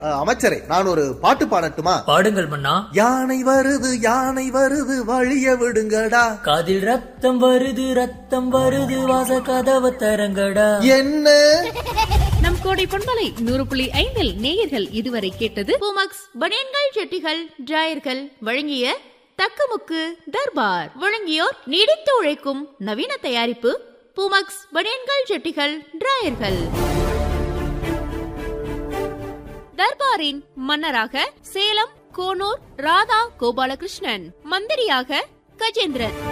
அஹ், அமைச்சரே நான் ஒரு பாட்டு பாடட்டுமா பாடுங்கள் மன்னா யானை வருது யானை வருது வழிய விடுங்கடா காதில் ரத்தம் வருது ரத்தம் வருது வாச கதவு தரங்கடா என்ன நம் கோடை பண்பலை நூறு புள்ளி ஐந்தில் நேயர்கள் இதுவரை கேட்டது பூமக்ஸ் பனியன்கள் செட்டிகள் டிராயர்கள் வழங்கிய தக்கமுக்கு தர்பார் வழங்கியோர் நீடித்து உழைக்கும் நவீன தயாரிப்பு பூமக்ஸ் பனியன்கள் செட்டிகள் டிராயர்கள் தர்பாரின் மன்னராக சேலம் கோனூர் ராதா கோபாலகிருஷ்ணன் மந்திரியாக கஜேந்திரன்